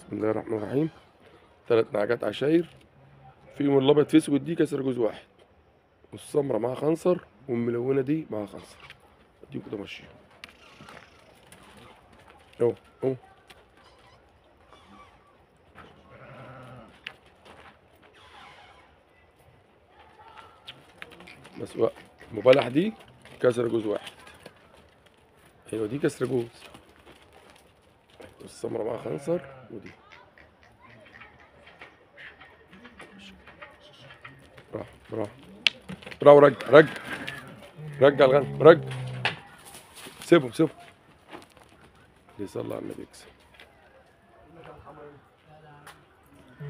بسم الله الرحمن الرحيم ثلاث نعجات عشاير فيهم الابيض في اسود دي كسر جوز واحد والسمرة معاها خنصر والملونة دي معاها خنصر دي كده ماشية اهو اهو بس بقى مبالح دي كسر جوز واحد ايوه دي كسر جوز والسمرة معاها خنصر ودي براحة براحة براحة ورجع رجع رجع الغنم رجع سيبهم سيبهم اللي يصلي على النبي يكسب